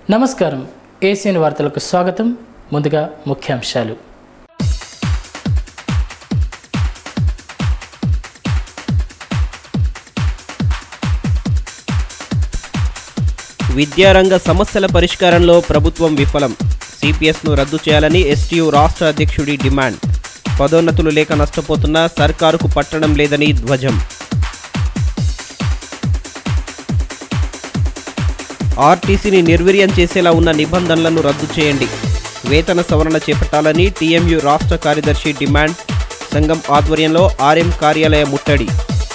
నమస్కారం ఏసియన్ వార్తలకు స్వాగతం ముందుగా ముఖ్యాంశాలు విద్యారంగ సమస్యల పరిష్కారంలో ప్రభుత్వం విఫలం సిపిఎస్ను రద్దు చేయాలని ఎస్టీయు రాష్ట్ర అధ్యక్షుడి డిమాండ్ పదోన్నతులు లేక నష్టపోతున్న సర్కారుకు పట్టడం లేదని ధ్వజం ఆర్టీసీని నిర్వీర్యం చేసేలా ఉన్న నిబంధనలను రద్దు చేయండి వేతన సవరణ చేపట్టాలని టీఎంయు రాష్ట్ర కార్యదర్శి డిమాండ్ సంఘం ఆధ్వర్యంలో ఆర్ఎం కార్యాలయ ముట్టడి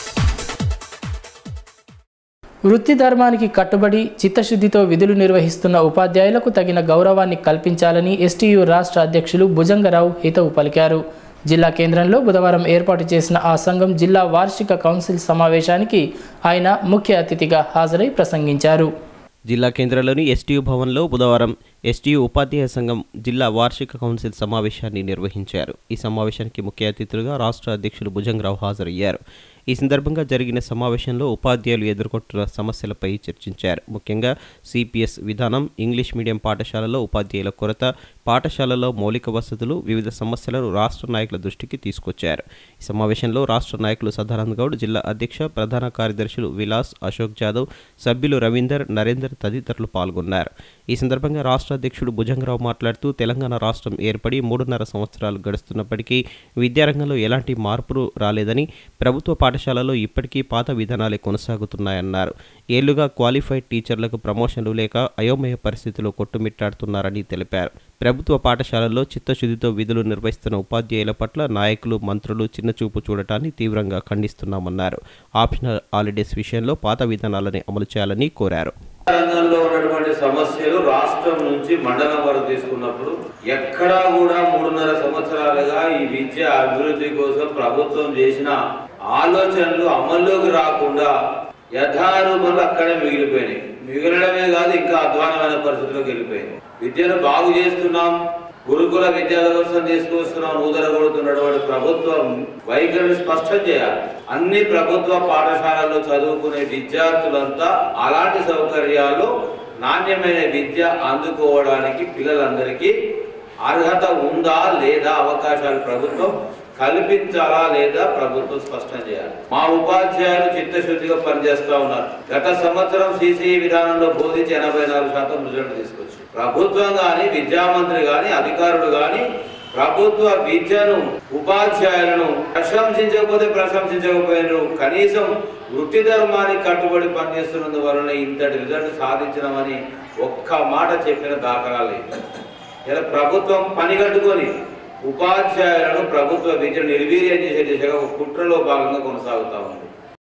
వృత్తి ధర్మానికి కట్టుబడి చిత్తశుద్ధితో విధులు నిర్వహిస్తున్న ఉపాధ్యాయులకు తగిన గౌరవాన్ని కల్పించాలని ఎస్టీయు రాష్ట్ర అధ్యక్షులు భుజంగరావు హితవు పలికారు జిల్లా కేంద్రంలో బుధవారం ఏర్పాటు చేసిన ఆ సంఘం జిల్లా వార్షిక కౌన్సిల్ సమావేశానికి ఆయన ముఖ్య అతిథిగా హాజరై ప్రసంగించారు జిల్లా కేంద్రంలోని ఎస్టీయు భవన్లో బుధవారం ఎస్టీయు ఉపాధ్యాయ సంఘం జిల్లా వార్షిక కౌన్సిల్ సమావేశాన్ని నిర్వహించారు ఈ సమావేశానికి ముఖ్య అతిథులుగా రాష్ట్ర అధ్యక్షులు భుజంగరావు హాజరయ్యారు ఈ సందర్భంగా జరిగిన సమావేశంలో ఉపాధ్యాయులు ఎదుర్కొంటున్న సమస్యలపై చర్చించారు ముఖ్యంగా సిపిఎస్ విధానం ఇంగ్లీష్ మీడియం పాఠశాలలో ఉపాధ్యాయుల కొరత పాఠశాలలో మౌలిక వసతులు వివిధ సమస్యలను రాష్ట్ర నాయకుల దృష్టికి తీసుకొచ్చారు ఈ సమావేశంలో రాష్ట్ర నాయకులు సదానంద్ గౌడ్ జిల్లా అధ్యక్ష ప్రధాన కార్యదర్శులు విలాస్ అశోక్ జాదవ్ సభ్యులు రవీందర్ నరేందర్ తదితరులు పాల్గొన్నారు ఈ సందర్భంగా రాష్ట్ర అధ్యక్షుడు భుజంగరావు మాట్లాడుతూ తెలంగాణ రాష్ట్రం ఏర్పడి మూడున్నర సంవత్సరాలు గడుస్తున్నప్పటికీ విద్యారంగంలో ఎలాంటి మార్పులు రాలేదని ప్రభుత్వ పాఠశాలలో ఇప్పటికీ పాత విధానాలే కొనసాగుతున్నాయన్నారు ఏళ్లుగా క్వాలిఫైడ్ టీచర్లకు ప్రమోషన్లు లేక అయోమయ పరిస్థితిలో కొట్టుమిట్టాడుతున్నారని తెలిపారు ప్రభుత్వ పాఠశాలల్లో చిత్తశుద్ధితో విధులు నిర్వహిస్తున్న ఉపాధ్యాయుల పట్ల నాయకులు మంత్రులు చిన్నచూపు చూడటాన్ని తీవ్రంగా ఖండిస్తున్నామన్నారు ఆప్షనల్ హాలిడేస్ విషయంలో పాత విధానాలని అమలు చేయాలని కోరారు రంగంలో ఉన్నటువంటి సమస్యలు రాష్ట్రం నుంచి మండలం వరకు తీసుకున్నప్పుడు ఎక్కడా కూడా మూడున్నర సంవత్సరాలుగా ఈ విద్య అభివృద్ధి కోసం ప్రభుత్వం చేసిన ఆలోచనలు అమల్లోకి రాకుండా యథారూపంలో అక్కడే మిగిలిపోయినాయి మిగలడమే కాదు ఇంకా అధ్వానమైన పరిస్థితిలోకి వెళ్ళిపోయింది విద్యను బాగు చేస్తున్నాం గురుకుల విద్యా వ్యవస్థను తీసుకొస్తున్నాం నూతన కొడుతున్నటువంటి ప్రభుత్వం వైఖరిని స్పష్టం చేయాలి అన్ని ప్రభుత్వ పాఠశాలల్లో చదువుకునే విద్యార్థులంతా అలాంటి సౌకర్యాలు నాణ్యమైన విద్య అందుకోవడానికి పిల్లలందరికీ అర్హత ఉందా లేదా అవకాశాలు ప్రభుత్వం కల్పించాలా లేదా ప్రభుత్వం స్పష్టం చేయాలి మా ఉపాధ్యాయులు చిత్తశుద్ధిగా పనిచేస్తా ఉన్నారు గత సంవత్సరం సిసిఈ విధానంలో బోధించి ఎనభై నాలుగు శాతం రిజల్ట్ తీసుకొచ్చి ప్రభుత్వం గాని విద్యామంత్రి గాని అధికారులు గాని ప్రభుత్వ విద్యను ఉపాధ్యాయులను ప్రశంసించకపోతే ప్రశంసించకపోయినారు కనీసం వృత్తి ధర్మానికి కట్టుబడి పనిచేస్తున్నందు వలన ఇంతటి రిజల్ట్ సాధించడమని ఒక్క మాట చెప్పిన దాఖలాలు లేదు ఇలా ప్రభుత్వం పని కట్టుకొని ఉపాధ్యాయులను ప్రభుత్వ విద్యను నిర్వీర్యం చేసే దిశగా ఒక కుట్రలో భాగంగా కొనసాగుతా ఉంది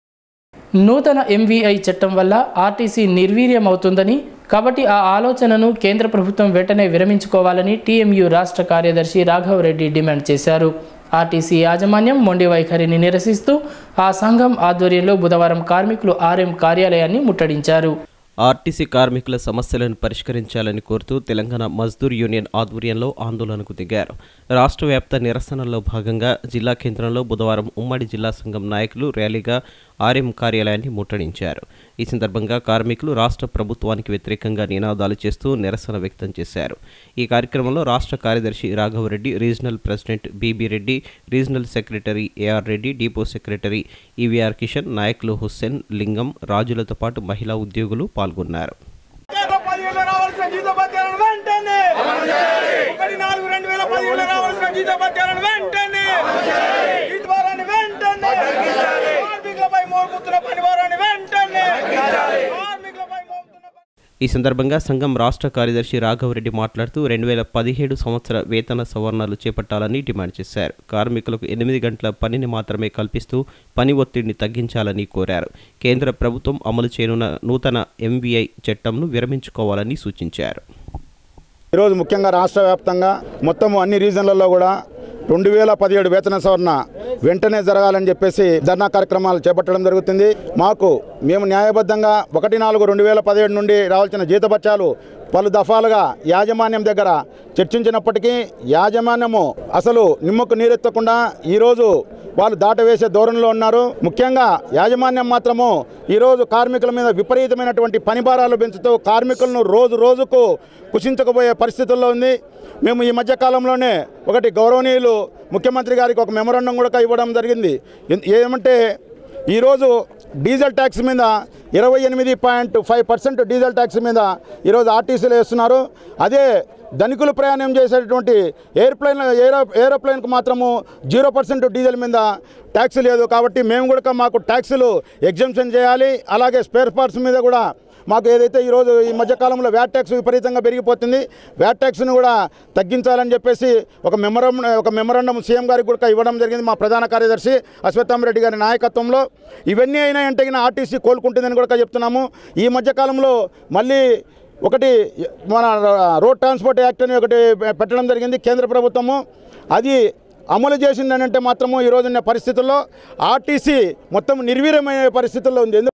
నూతన ఎంవీఐ చట్టం వల్ల ఆర్టీసీ నిర్వీర్యం అవుతుందని కాబట్టి ఆ ఆలోచనను కేంద్ర ప్రభుత్వం వెంటనే విరమించుకోవాలని టీఎంయు రాష్ట్ర కార్యదర్శి రాఘవ్ రెడ్డి డిమాండ్ చేశారు ఆర్టీసీ యాజమాన్యం మొండి వైఖరిని నిరసిస్తూ ఆ సంఘం ఆధ్వర్యంలో బుధవారం కార్మికులు ఆర్ఎం కార్యాలయాన్ని ముట్టడించారు ఆర్టీసీ కార్మికుల సమస్యలను పరిష్కరించాలని కోరుతూ తెలంగాణ మజ్దూర్ యూనియన్ ఆధ్వర్యంలో ఆందోళనకు దిగారు రాష్ట్ర వ్యాప్త నిరసనలో భాగంగా జిల్లా కేంద్రంలో బుధవారం ఉమ్మడి జిల్లా సంఘం నాయకులు ర్యాలీగా ఆర్ఎం కార్యాలయాన్ని ముట్టడించారు ఈ సందర్భంగా కార్మికులు రాష్ట్ర ప్రభుత్వానికి వ్యతిరేకంగా నినాదాలు చేస్తూ నిరసన వ్యక్తం చేశారు ఈ కార్యక్రమంలో రాష్ట్ర కార్యదర్శి Raghavareddy regional president BB Reddy regional secretary AR Reddy depot secretary EVR Kishan నాయకులు హుస్సేన్ లింగం రాజులతో పాటు మహిళా ఉద్యోగులు పాల్గొన్నారు కేంద్ర పదిహేను రావాల్సిన జీతభత్యాలను వెంటనే ఒకటి నాలుగు రెండు వేల పదిహేను రావాల్సిన జీతభత్యాలను వెంటనే జీతభారాన్ని వెంటనే కార్మికులపై మోపుతున్న పనిభారాన్ని వెంటనే కార్మికులపై మోపుతున్న పని- ఈ సందర్భంగా సంఘం రాష్ట్ర కార్యదర్శి రాఘవరెడ్డి మాట్లాడుతూ రెండు వేల పదిహేడు సంవత్సర వేతన సవరణలు చేపట్టాలని డిమాండ్ చేశారు కార్మికులకు ఎనిమిది గంటల పనిని మాత్రమే కల్పిస్తూ పని ఒత్తిడిని తగ్గించాలని కోరారు కేంద్ర ప్రభుత్వం అమలు చేయనున్న నూతన ఎంవీఐ చట్టంను విరమించుకోవాలని సూచించారు ఈరోజు ముఖ్యంగా రాష్ట్ర వ్యాప్తంగా మొత్తం అన్ని రీజన్లలో కూడా రెండు వేల పదిహేడు వేతన సవరణ వెంటనే జరగాలని చెప్పేసి ధర్నా కార్యక్రమాలు చేపట్టడం జరుగుతుంది మాకు మేము న్యాయబద్ధంగా ఒకటి నాలుగు రెండు వేల పదిహేడు నుండి రావాల్సిన జీతభత్యాలు పలు దఫాలుగా యాజమాన్యం దగ్గర చర్చించినప్పటికీ యాజమాన్యము అసలు నిమ్మకు నీరెత్తకుండా ఈరోజు వాళ్ళు దాటవేసే ధోరణిలో ఉన్నారు ముఖ్యంగా యాజమాన్యం మాత్రము ఈరోజు కార్మికుల మీద విపరీతమైనటువంటి పనిభారాలు పెంచుతూ కార్మికులను రోజు రోజుకు కుషించకపోయే పరిస్థితుల్లో ఉంది మేము ఈ మధ్య కాలంలోనే ఒకటి గౌరవనీయులు ముఖ్యమంత్రి గారికి ఒక మెమరాండం కూడా ఇవ్వడం జరిగింది ఎన్- ఏమంటే ఈరోజు డీజిల్ ట్యాక్స్ మీద ఇరవై ఎనిమిది point five percent diesel tax మీద ఈరోజు ఆర్టీసీలు వేస్తున్నారు అదే ధనికులు ప్రయాణం చేసేటువంటి ఎయిర్ప్లైన్ ఏరో ఏరోప్లేన్కు మాత్రము జీరో పర్సెంట్ డీజిల్ మీద ట్యాక్స్ లేదు కాబట్టి మేము కూడా మాకు ట్యాక్సులు ఎగ్జంప్షన్ చేయాలి అలాగే స్పేర్ పార్ట్స్ మీద కూడా మాకు ఏదైతే ఈరోజు ఈ మధ్యకాలంలో వ్యాట్ ట్యాక్స్ విపరీతంగా పెరిగిపోతుంది వ్యాట్ ట్యాక్స్ను కూడా తగ్గించాలని చెప్పేసి ఒక మెమరం ఒక మెమరాండం సీఎం గారికి కూడా ఇవ్వడం జరిగింది మా ప్రధాన కార్యదర్శి అశ్వత్థామరెడ్డి గారి నాయకత్వంలో ఇవన్నీ అయినాయంటే గిన ఆర్టీసీ కోలుకుంటుందని కూడా చెప్తున్నాము ఈ మధ్యకాలంలో మళ్ళీ ఒకటి మన రోడ్ ట్రాన్స్పోర్ట్ యాక్ట్ అని ఒకటి పెట్టడం జరిగింది కేంద్ర ప్రభుత్వము అది అమలు చేసిందనంటే మాత్రము ఈరోజున్న పరిస్థితుల్లో ఆర్టీసీ మొత్తం నిర్వీర్యమయ్యే పరిస్థితుల్లో ఉంది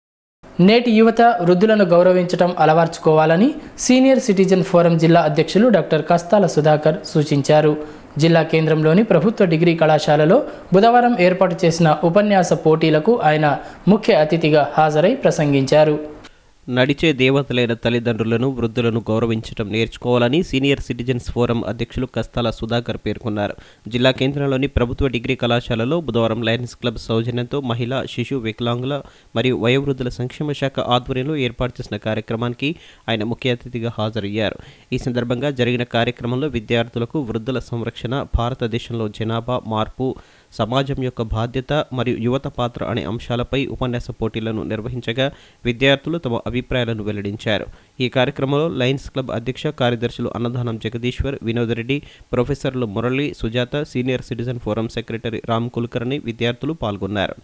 నేటి యువత వృద్ధులను గౌరవించటం అలవర్చుకోవాలని సీనియర్ సిటిజన్ ఫోరం జిల్లా అధ్యక్షులు డాక్టర్ కస్తాల సుధాకర్ సూచించారు జిల్లా కేంద్రంలోని ప్రభుత్వ డిగ్రీ కళాశాలలో బుధవారం ఏర్పాటు చేసిన ఉపన్యాస పోటీలకు ఆయన ముఖ్య అతిథిగా హాజరై ప్రసంగించారు నడిచే దేవతలైన తల్లిదండ్రులను వృద్ధులను గౌరవించడం నేర్చుకోవాలని సీనియర్ సిటిజన్స్ ఫోరం అధ్యక్షులు కస్తాల సుధాకర్ పేర్కొన్నారు జిల్లా కేంద్రంలోని ప్రభుత్వ డిగ్రీ కళాశాలలో బుధవారం లయన్స్ క్లబ్ సౌజన్యంతో మహిళా శిశు వికలాంగుల మరియు వయోవృద్ధుల సంక్షేమ శాఖ ఆధ్వర్యంలో ఏర్పాటు చేసిన కార్యక్రమానికి ఆయన ముఖ్య అతిథిగా హాజరయ్యారు ఈ సందర్భంగా జరిగిన కార్యక్రమంలో విద్యార్థులకు వృద్ధుల సంరక్షణ భారతదేశంలో జనాభా మార్పు సమాజం యొక్క బాధ్యత మరియు యువత పాత్ర అనే అంశాలపై ఉపన్యాస పోటీలను నిర్వహించగా విద్యార్థులు తమ అభిప్రాయాలను వెల్లడించారు ఈ కార్యక్రమంలో లయన్స్ క్లబ్ అధ్యక్ష కార్యదర్శులు అన్నదానం జగదీశ్వర్ వినోద్ రెడ్డి ప్రొఫెసర్లు Murali Sujatha senior citizen forum secretary Ram Kulkarni విద్యార్థులు పాల్గొన్నారు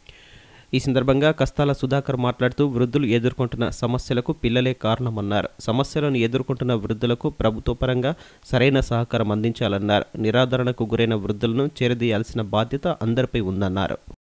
ఈ సందర్భంగా కస్తాల సుధాకర్ మాట్లాడుతూ వృద్ధులు ఎదుర్కొంటున్న సమస్యలకు పిల్లలే కారణమన్నారు సమస్యలను ఎదుర్కొంటున్న వృద్ధులకు ప్రభుత్వ పరంగా సరైన సహకారం అందించాలన్నారు నిరాదరణకు గురైన వృద్ధులను చేరదీయాల్సిన బాధ్యత అందరిపై ఉందన్నారు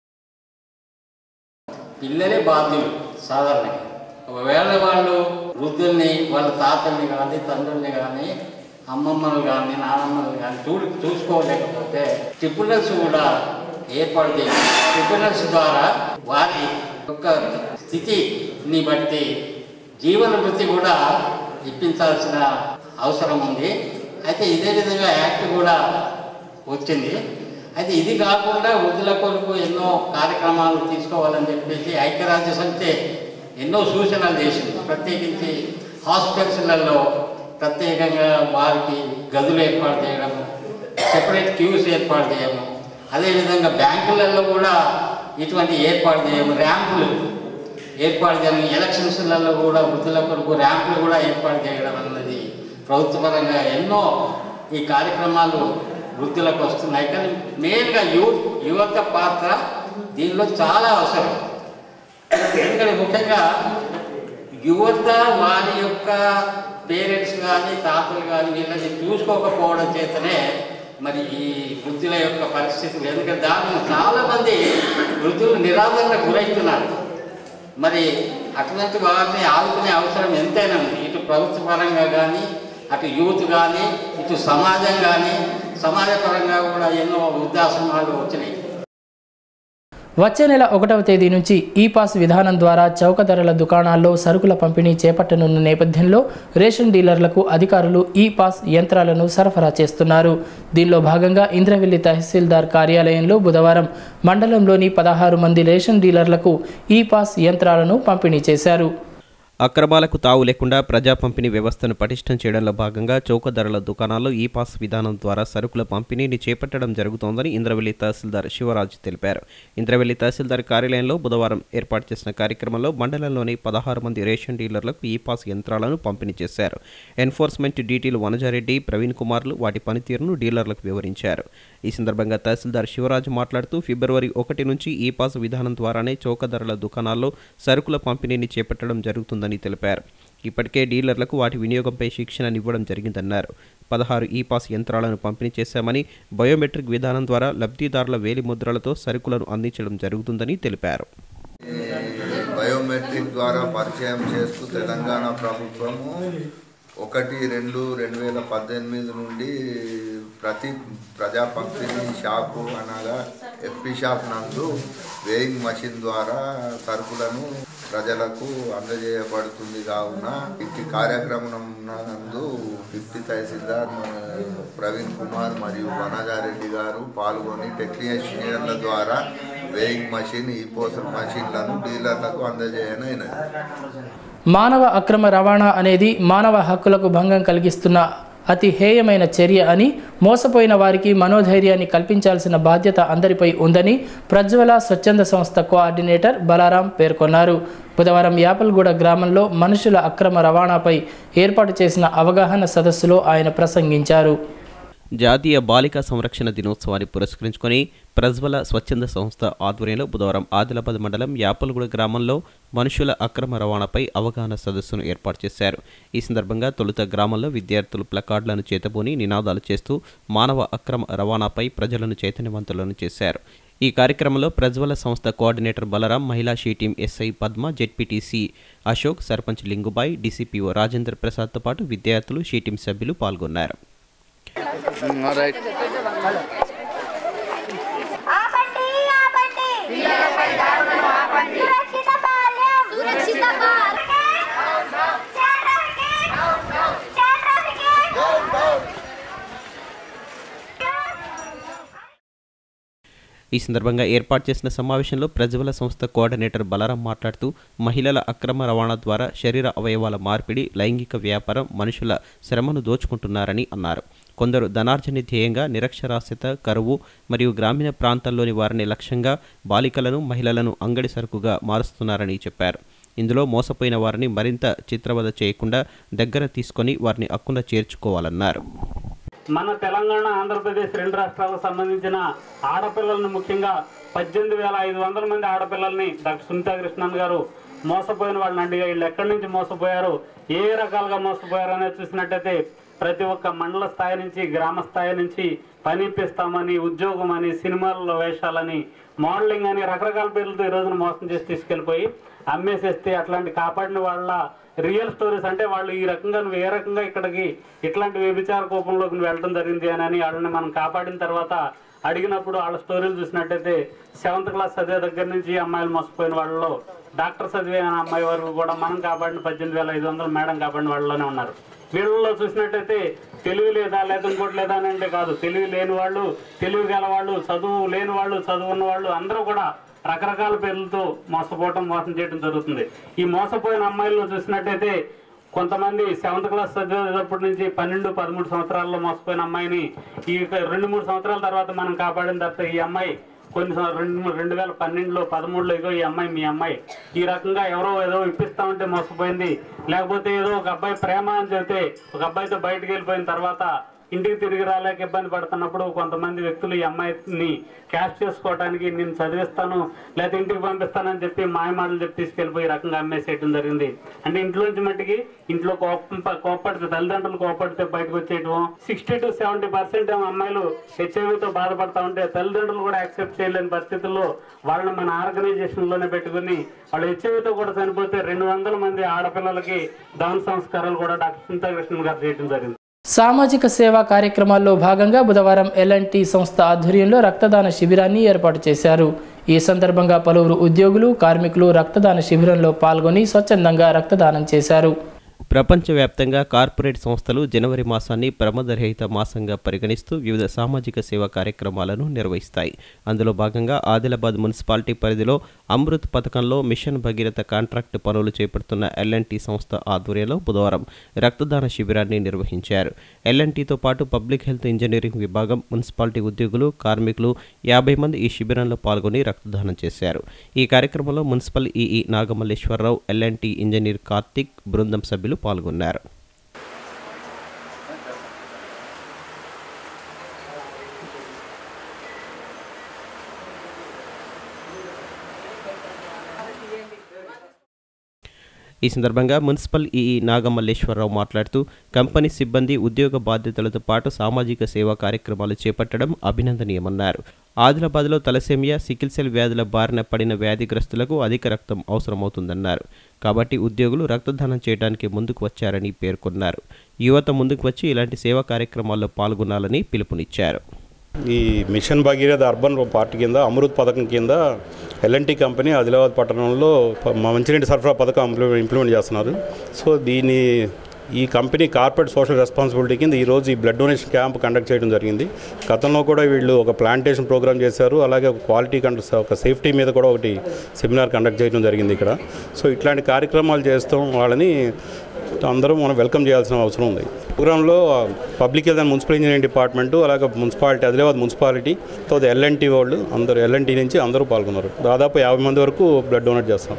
పిల్లలే బాధ్యులు సాధారణంగా ఒకవేళ వాళ్ళు వృద్ధుల్ని వాళ్ళ తాతల్ని కానీ తండ్రుల్ని కానీ అమ్మమ్మలు కానీ నానమ్మలు కానీ చూ చూసుకోలేకపోతే ట్రిబ్యునల్స్ కూడా ఏర్పాటు చేయాలి ట్రిబ్యునల్స్ ద్వారా వారి యొక్క స్థితిని బట్టి జీవన వృత్తి కూడా ఇప్పించాల్సిన అవసరం ఉంది అయితే ఇదే విధంగా యాక్ట్ కూడా వచ్చింది అయితే ఇది కాకుండా వృద్ధుల కొరకు ఎన్నో కార్యక్రమాలు తీసుకోవాలని చెప్పేసి ఐక్యరాజ్య సమితి ఎన్నో సూచనలు చేసింది ప్రత్యేకించి హాస్పిటల్స్లలో ప్రత్యేకంగా వారికి గదులు ఏర్పాటు చేయడం సెపరేట్ క్యూస్ ఏర్పాటు చేయడం అదేవిధంగా బ్యాంకులలో కూడా ఇటువంటి ఏర్పాటు చేయడం ర్యాంపులు ఏర్పాటు చేయడం ఎలక్షన్స్లలో కూడా వృద్ధుల కొరకు ర్యాంపులు కూడా ఏర్పాటు చేయడం అన్నది ప్రభుత్వపరంగా ఎన్నో ఈ కార్యక్రమాలు వృద్ధులకు వస్తున్నాయి కానీ మెయిన్గా యూత్ యువత పాత్ర దీనిలో చాలా అవసరం ఎందుకంటే ముఖ్యంగా యువత వారి యొక్క పేరెంట్స్ కానీ తాతలు కానీ వీళ్ళని చూసుకోకపోవడం చేతనే మరి ఈ వృద్ధుల యొక్క పరిస్థితులు ఎందుకంటే దాని చాలామంది వృద్ధులు నిరాదరణకు గురవుతున్నారు మరి అటువంటి వారిని ఆదుకునే అవసరం ఎంతైనా ఉంది ఇటు ప్రభుత్వ పరంగా కానీ అటు యూత్ కానీ ఇటు సమాజం కానీ సమాజపరంగా కూడా ఎన్నో వృద్ధాశ్రమాలు వచ్చినాయి వచ్చే నెల ఒకటవ తేదీ నుంచి ఈ పాస్ విధానం ద్వారా చౌక ధరల దుకాణాల్లో సరుకుల పంపిణీ చేపట్టనున్న నేపథ్యంలో రేషన్ డీలర్లకు అధికారులు ఈ పాస్ యంత్రాలను సరఫరా చేస్తున్నారు దీనిలో భాగంగా ఇంద్రవెల్లి తహసీల్దార్ కార్యాలయంలో బుధవారం మండలంలోని పదహారు మంది రేషన్ డీలర్లకు ఈ పాస్ యంత్రాలను పంపిణీ చేశారు అక్రమాలకు తావు లేకుండా ప్రజా పంపిణీ వ్యవస్థను పటిష్టం చేయడంలో భాగంగా చౌక ధరల దుకాణాల్లో ఈ పాస్ విధానం ద్వారా సరుకుల పంపిణీని చేపట్టడం జరుగుతోందని ఇంద్రవెల్లి తహసీల్దార్ శివరాజ్ తెలిపారు ఇంద్రవెల్లి తహసీల్దార్ కార్యాలయంలో బుధవారం ఏర్పాటు చేసిన కార్యక్రమంలో మండలంలోని పదహారు మంది రేషన్ డీలర్లకు ఈ పాస్ యంత్రాలను పంపిణీ చేశారు ఎన్ఫోర్స్మెంట్ డీటీలు వనజారెడ్డి ప్రవీణ్ కుమార్లు వాటి పనితీరును డీలర్లకు వివరించారు ఈ సందర్భంగా తహసీల్దార్ శివరాజ్ మాట్లాడుతూ ఫిబ్రవరి ఒకటి నుంచి ఈ పాస్ విధానం ద్వారానే చౌక ధరల దుకాణాల్లో సరుకుల పంపిణీని చేపట్టడం జరుగుతుందని తెలిపారు ఇప్పటికే డీలర్లకు వాటి వినియోగంపై శిక్షణనివ్వడం జరిగిందన్నారు పదహారు ఈ పాస్ యంత్రాలను పంపిణీ చేశామని బయోమెట్రిక్ విధానం ద్వారా లబ్ధిదారుల వేలి ముద్రలతో సరుకులను అందించడం జరుగుతుందని తెలిపారు బయోమెట్రిక్ ద్వారా పరిచయం చేస్తూ తెలంగాణ ప్రభుత్వము ఒకటి రెండు రెండు వేల పద్దెనిమిది నుండి ప్రతి ప్రజా పంపిణీ షాపు అనగా ఎఫ్పి షాప్ నందు వేయింగ్ మషిన్ ద్వారా సరుకులను ప్రజలకు అందజేయబడుతుంది కావున ఇట్టి కార్యక్రమం నందు డిప్టీ తహసీల్దార్ మన ప్రవీణ్ కుమార్ మరియు వనజారెడ్డి గారు పాల్గొని టెక్నీషియన్ల ద్వారా వేయింగ్ మషిన్ ఈ పోసల్ మషిన్లను డీలర్లకు అందజేయనైనది మానవ అక్రమ రవాణా అనేది మానవ హక్కులకు భంగం కలిగిస్తున్న అతి హేయమైన చర్య అని మోసపోయిన వారికి మనోధైర్యాన్ని కల్పించాల్సిన బాధ్యత అందరిపై ఉందని ప్రజ్వల స్వచ్ఛంద సంస్థ కోఆర్డినేటర్ బలారాం పేర్కొన్నారు బుధవారం యాపల్గూడ గ్రామంలో మనుషుల అక్రమ రవాణాపై ఏర్పాటు చేసిన అవగాహన సదస్సులో ఆయన ప్రసంగించారు జాతీయ బాలికా సంరక్షణ దినోత్సవాన్ని పురస్కరించుకొని ప్రజ్వల స్వచ్ఛంద సంస్థ ఆధ్వర్యంలో బుధవారం ఆదిలాబాద్ మండలం యాపలగూడ గ్రామంలో మనుషుల అక్రమ రవాణాపై అవగాహన సదస్సును ఏర్పాటు చేశారు ఈ సందర్భంగా తొలుత గ్రామంలో విద్యార్థులు ప్లకార్డులను చేతబూని నినాదాలు చేస్తూ మానవ అక్రమ రవాణాపై ప్రజలను చైతన్యవంతులను చేశారు ఈ కార్యక్రమంలో ప్రజ్వల సంస్థ కోఆర్డినేటర్ బలరాం మహిళా she team SI Padma ZPTC Ashok sarpanch Lingubai DCPO Rajendra ప్రసాద్తో పాటు విద్యార్థులు షీ టీం సభ్యులు పాల్గొన్నారు ఆపండి ఆపండి సురక్షిత బాల్యం సురక్షిత బాల్యం ఈ సందర్భంగా ఏర్పాటు చేసిన సమావేశంలో ప్రజ్వల సంస్థ కోఆర్డినేటర్ బలరాం మాట్లాడుతూ మహిళల అక్రమ రవాణా ద్వారా శరీర అవయవాల మార్పిడి లైంగిక వ్యాపారం మనుషుల శ్రమను దోచుకుంటున్నారని అన్నారు కొందరు ధనార్జన ధ్యేయంగా నిరక్షరాస్యత కరువు మరియు గ్రామీణ ప్రాంతాల్లోని వారిని లక్ష్యంగా బాలికలను మహిళలను అంగడి సరుకుగా మారుస్తున్నారని చెప్పారు ఇందులో మోసపోయిన వారిని మరింత చిత్రవద చేయకుండా దగ్గర తీసుకొని వారిని అక్కున చేర్చుకోవాలన్నారు మన తెలంగాణ ఆంధ్రప్రదేశ్ రెండు రాష్ట్రాలకు సంబంధించిన ఆడపిల్లలను ముఖ్యంగా పద్దెనిమిది వేల ఐదు వందల మంది ఆడపిల్లల్ని డాక్టర్ సునీతా కృష్ణన్ గారు మోసపోయిన వాళ్ళని అండిగా వీళ్ళు ఎక్కడి నుంచి మోసపోయారు ఏ రకాలుగా మోసపోయారు అనేది చూసినట్టయితే ప్రతి ఒక్క మండల స్థాయి నుంచి గ్రామ స్థాయి నుంచి పని ఇప్పిస్తామని ఉద్యోగం అని సినిమాల్లో వేషాలని మోడలింగ్ అని రకరకాల పేర్లతో ఈ రోజున మోసం చేసి తీసుకెళ్ళిపోయి అమ్మేసేస్తే అట్లాంటి కాపాడిన వాళ్ళ రియల్ స్టోరీస్ అంటే వాళ్ళు ఈ రకంగా నువ్వు ఏ రకంగా ఇక్కడికి ఇట్లాంటి వ్యభిచార కోపంలోకి నువ్వు వెళ్ళడం జరిగింది అని అని వాళ్ళని మనం కాపాడిన తర్వాత అడిగినప్పుడు వాళ్ళ స్టోరీలు చూసినట్టయితే సెవెంత్ క్లాస్ చదివే దగ్గర నుంచి అమ్మాయిలు మోసపోయిన వాళ్ళలో డాక్టర్ చదివే అమ్మాయి వరకు కూడా మనం కాపాడిన పద్దెనిమిది వేల ఐదు వందలు మేడం కాపాడిన వాళ్ళలోనే ఉన్నారు వీళ్ళలో చూసినట్టయితే తెలివి లేదా లేదా ఇంకోటి లేదా అని అంటే కాదు తెలివి లేని వాళ్ళు తెలివి గల వాళ్ళు చదువు లేని వాళ్ళు చదువున్న వాళ్ళు అందరూ కూడా రకరకాల పేర్లతో మోసపోవటం మోసం చేయడం జరుగుతుంది ఈ మోసపోయిన అమ్మాయిలను చూసినట్టయితే కొంతమంది సెవెంత్ క్లాస్ చదివేటప్పటి నుంచి పన్నెండు పదమూడు సంవత్సరాల్లో మోసపోయిన అమ్మాయిని ఈ రెండు మూడు సంవత్సరాల తర్వాత మనం కాపాడిన తర్వాత ఈ అమ్మాయి కొన్ని సం- రెండు మూ- రెండు వేల పన్నెండులో పదమూడులో ఇగో ఈ అమ్మాయి మీ అమ్మాయి ఈ రకంగా ఎవరో ఏదో ఇప్పిస్తామంటే మోసపోయింది లేకపోతే ఏదో ఒక అబ్బాయి ప్రేమ అని చెబితే ఒక అబ్బాయితో బయటకు వెళ్ళిపోయిన తర్వాత ఇంటికి తిరిగి రాలేక ఇబ్బంది పడుతున్నప్పుడు కొంతమంది వ్యక్తులు ఈ అమ్మాయిని క్యాష్ చేసుకోవడానికి నేను చదివిస్తాను లేకపోతే ఇంటికి పంపిస్తానని చెప్పి మాయ మాటలు చెప్పి తీసుకెళ్ళిపోయి ఈ రకంగా అమ్మేసేయడం జరిగింది అంటే ఇంట్లోంచి మట్టికి ఇంట్లో కోపం కోపడితే తల్లిదండ్రులు కోపడితే బయటకు వచ్చేయటం సిక్స్టీ టు సెవెంటీ పర్సెంట్ అమ్మాయిలు హెచ్ఐవితో బాధపడతా ఉంటే తల్లిదండ్రులు కూడా యాక్సెప్ట్ చేయలేని పరిస్థితుల్లో వాళ్ళని మన ఆర్గనైజేషన్ లోనే పెట్టుకుని వాళ్ళు హెచ్ఐవితో కూడా చనిపోతే రెండు వందల మంది ఆడపిల్లలకి దహన సంస్కారాలు కూడా డాక్టర్ సింతాకృష్ణన్ గారు చేయడం జరిగింది సామాజిక సేవా కార్యక్రమాల్లో భాగంగా బుధవారం ఎల్ఎన్టీ సంస్థ ఆధ్వర్యంలో రక్తదాన శిబిరాన్ని ఏర్పాటు చేశారు ఈ సందర్భంగా పలువురు ఉద్యోగులు కార్మికులు రక్తదాన శిబిరంలో పాల్గొని స్వచ్ఛందంగా రక్తదానం చేశారు ప్రపంచవ్యాప్తంగా కార్పొరేట్ సంస్థలు జనవరి మాసాన్ని ప్రమాదరహిత మాసంగా పరిగణిస్తూ వివిధ సామాజిక సేవా కార్యక్రమాలను నిర్వహిస్తాయి అందులో భాగంగా ఆదిలాబాద్ మున్సిపాలిటీ పరిధిలో అమృత్ పథకంలో మిషన్ భగీరథ కాంట్రాక్ట్ పనులు చేపడుతున్న ఎల్ఎన్టీ సంస్థ ఆధ్వర్యంలో బుధవారం రక్తదాన శిబిరాన్ని నిర్వహించారు ఎల్ఎన్టీతో పాటు పబ్లిక్ హెల్త్ ఇంజనీరింగ్ విభాగం మున్సిపాలిటీ ఉద్యోగులు కార్మికులు యాభై మంది ఈ శిబిరంలో పాల్గొని రక్తదానం చేశారు ఈ కార్యక్రమంలో municipal EE Nagamalleswararao L and T engineer Karthik బృందం సభ్యులు పాల్గొన్నారు ఈ సందర్భంగా మున్సిపల్ ఈఈ నాగమల్లేశ్వరరావు మాట్లాడుతూ కంపెనీ సిబ్బంది ఉద్యోగ బాధ్యతలతో పాటు సామాజిక సేవా కార్యక్రమాలు చేపట్టడం అభినందనీయమన్నారు ఆదిలాబాద్లో తలసేమియా సికిల్ సెల్ వ్యాధుల బారిన పడిన వ్యాధిగ్రస్తులకు అధిక రక్తం అవసరమవుతుందన్నారు కాబట్టి ఉద్యోగులు రక్తదానం చేయడానికి ముందుకు వచ్చారని పేర్కొన్నారు యువత ముందుకు వచ్చి ఇలాంటి సేవా కార్యక్రమాల్లో పాల్గొనాలని పిలుపునిచ్చారు ఈ మిషన్ భగీరథ అర్బన్ పార్టీ కింద అమృత్ పథకం కింద ఎల్ఎన్టీ కంపెనీ ఆదిలాబాద్ పట్టణంలో ప- మంచినీటి సరఫరా పథకం ఇంప్లిమెంట్ ఇంప్లిమెంట్ చేస్తున్నారు సో దీని ఈ కంపెనీ కార్పొరేట్ సోషల్ రెస్పాన్సిబిలిటీ కింద ఈరోజు ఈ బ్లడ్ డొనేషన్ క్యాంప్ కండక్ట్ చేయడం జరిగింది గతంలో కూడా వీళ్ళు ఒక ప్లాంటేషన్ ప్రోగ్రామ్ చేశారు అలాగే ఒక క్వాలిటీ కండ ఒక సేఫ్టీ మీద కూడా ఒకటి సెమినార్ కండక్ట్ చేయడం జరిగింది ఇక్కడ సో ఇట్లాంటి కార్యక్రమాలు చేస్తాం వాళ్ళని అందరూ మనం వెల్కమ్ చేయాల్సిన అవసరం ఉంది ప్రోగ్రాంలో public health and municipal engineering department అలాగే మున్సిపాలిటీ ఆదిలాబాద్ మున్సిపాలిటీ తర్వాత ఎల్ఎన్టీ వాళ్ళు అందరూ ఎల్ఎన్టీ నుంచి అందరూ పాల్గొన్నారు దాదాపు యాభై మంది వరకు బ్లడ్ డొనేట్ చేస్తాం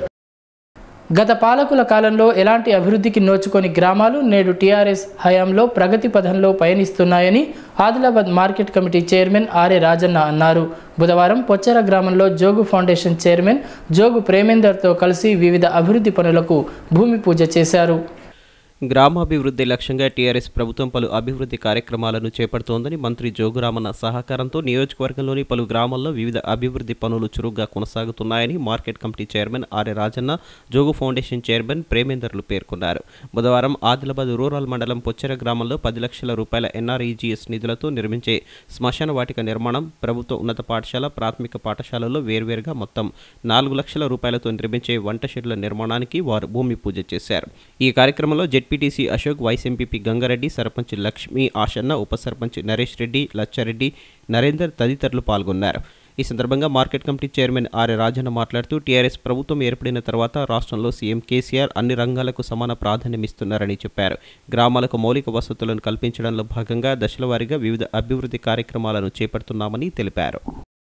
గత పాలకుల కాలంలో ఎలాంటి అభివృద్ధికి నోచుకొని గ్రామాలు నేడు టీఆర్ఎస్ హయాంలో ప్రగతి పథంలో పయనిస్తున్నాయని Adilabad market committee chairman RA Rajanna అన్నారు బుధవారం పొచ్చెర గ్రామంలో జోగు ఫౌండేషన్ చైర్మన్ జోగు ప్రేమేందర్తో కలిసి వివిధ అభివృద్ధి పనులకు భూమి పూజ చేశారు గ్రామాభివృద్ధి లక్ష్యంగా టీఆర్ఎస్ ప్రభుత్వం పలు అభివృద్ధి కార్యక్రమాలను చేపడుతోందని మంత్రి జోగురామన్న సహకారంతో నియోజకవర్గంలోని పలు గ్రామాల్లో వివిధ అభివృద్ధి పనులు చురుగ్గా కొనసాగుతున్నాయని market committee chairman Arya Rajanna Jogu foundation chairman ప్రేమేందర్లు పేర్కొన్నారు బుధవారం ఆదిలాబాద్ రూరల్ మండలం పొచ్చెర గ్రామంలో పది లక్షల రూపాయల ఎన్ఆర్ఈజీఎస్ నిధులతో నిర్మించే శ్మశాన వాటిక నిర్మాణం ప్రభుత్వ ఉన్నత పాఠశాల ప్రాథమిక పాఠశాలలో వేర్వేరుగా మొత్తం నాలుగు లక్షల రూపాయలతో నిర్మించే వంట షెడ్ల నిర్మాణానికి వారు భూమి పూజ చేశారు ఈ కార్యక్రమంలో ZPTC Ashok vice MPP Gangareddy sarpanch Lakshmi Ashanna ఉప సర్పంచ్ నరేష్ రెడ్డి లచ్చారెడ్డి నరేందర్ తదితరులు పాల్గొన్నారు ఈ సందర్భంగా market committee chairman Arya Rajanna మాట్లాడుతూ టీఆర్ఎస్ ప్రభుత్వం ఏర్పడిన తర్వాత రాష్ట్రంలో సీఎం కేసీఆర్ అన్ని రంగాలకు సమాన ప్రాధాన్యమిస్తున్నారని చెప్పారు గ్రామాలకు మౌలిక వసతులను కల్పించడంలో భాగంగా దశలవారీగా వివిధ అభివృద్ధి కార్యక్రమాలను చేపడుతున్నామని తెలిపారు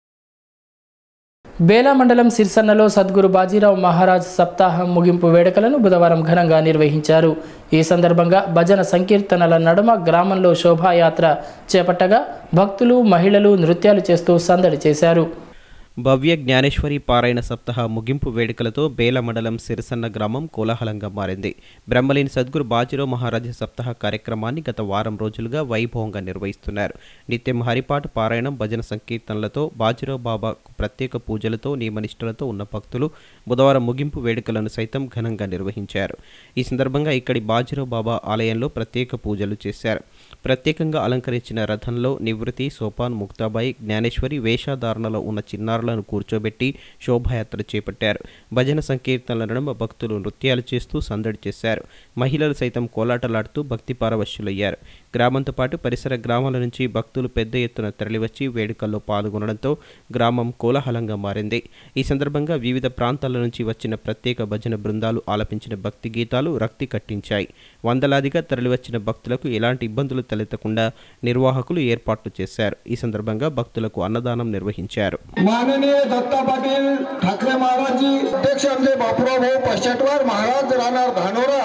బేలా మండలం సిర్సన్నలో సద్గురు బాజీరావు మహారాజ్ సప్తాహం ముగింపు వేడుకలను బుధవారం ఘనంగా నిర్వహించారు ఈ సందర్భంగా భజన సంకీర్తనల నడుమ గ్రామంలో శోభాయాత్ర చేపట్టగా భక్తులు మహిళలు నృత్యాలు చేస్తూ సందడి చేశారు భవ్య జ్ఞానేశ్వరి పారాయణ సప్తాహ ముగింపు వేడుకలతో బేల మండలం సిరిసన్న గ్రామం కోలాహలంగా మారింది బ్రహ్మలేని సద్గురు బాజీరావు మహారాజ సప్తాహ కార్యక్రమాన్ని గత వారం రోజులుగా వైభవంగా నిర్వహిస్తున్నారు నిత్యం హరిపాటు పారాయణం భజన సంకీర్తనలతో బాజీరావు బాబాకు ప్రత్యేక పూజలతో నియమనిష్టలతో ఉన్న భక్తులు బుధవారం ముగింపు వేడుకలను సైతం ఘనంగా నిర్వహించారు ఈ సందర్భంగా ఇక్కడి బాజీరావు బాబా ఆలయంలో ప్రత్యేక పూజలు చేశారు ప్రత్యేకంగా అలంకరించిన రథంలో నివృత్తి సోపాన్ ముక్తాబాయి జ్ఞానేశ్వరి వేషధారణలో ఉన్న చిన్నారులను కూర్చోబెట్టి శోభాయాత్ర చేపట్టారు భజన సంకీర్తనల నడుమ భక్తులు నృత్యాలు చేస్తూ సందడి చేశారు మహిళలు సైతం కోలాటలాడుతూ భక్తి పారవశ్యులయ్యారు గ్రామంతో పాటు పరిసర గ్రామాల నుంచి భక్తులు పెద్ద ఎత్తున తరలివచ్చి వేడుకల్లో పాల్గొనడంతో గ్రామం కోలాహలంగా మారింది ఈ సందర్భంగా వివిధ ప్రాంతాల నుంచి వచ్చిన ప్రత్యేక భజన బృందాలు ఆలపించిన భక్తి గీతాలు రక్తి కట్టించాయి వందలాదిగా తరలివచ్చిన భక్తులకు ఎలాంటి ఇబ్బందులు తలెత్తకుండా నిర్వాహకులు ఏర్పాట్లు చేశారు ఈ సందర్భంగా భక్తులకు అన్నదానం నిర్వహించారు माननीय दत्ता पाटील ठाकरे महाराजजी अध्यक्ष आमचे बापूराव भाऊ पश्चाटवार महाराज राहणार धानोरा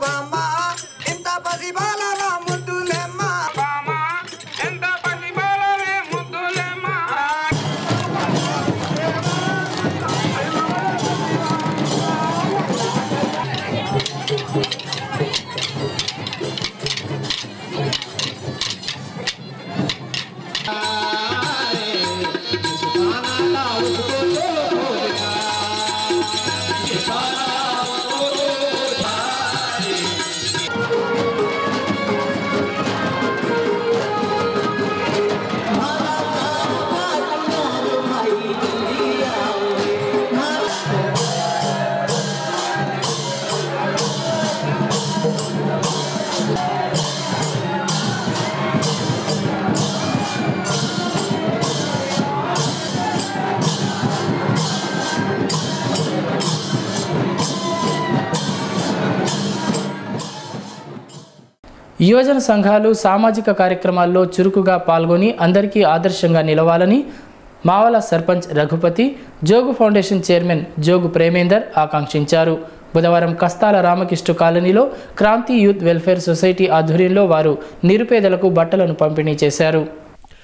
యువజన సంఘాలు సామాజిక కార్యక్రమాల్లో చురుకుగా పాల్గొని అందరికీ ఆదర్శంగా నిలవాలని మావల సర్పంచ్ రఘుపతి జోగు ఫౌండేషన్ చైర్మన్ జోగు ప్రేమేందర్ ఆకాంక్షించారు బుధవారం కస్తాల రామకృష్ణ కాలనీలో క్రాంతి యూత్ వెల్ఫేర్ సొసైటీ ఆధ్వర్యంలో వారు నిరుపేదలకు బట్టలను పంపిణీ చేశారు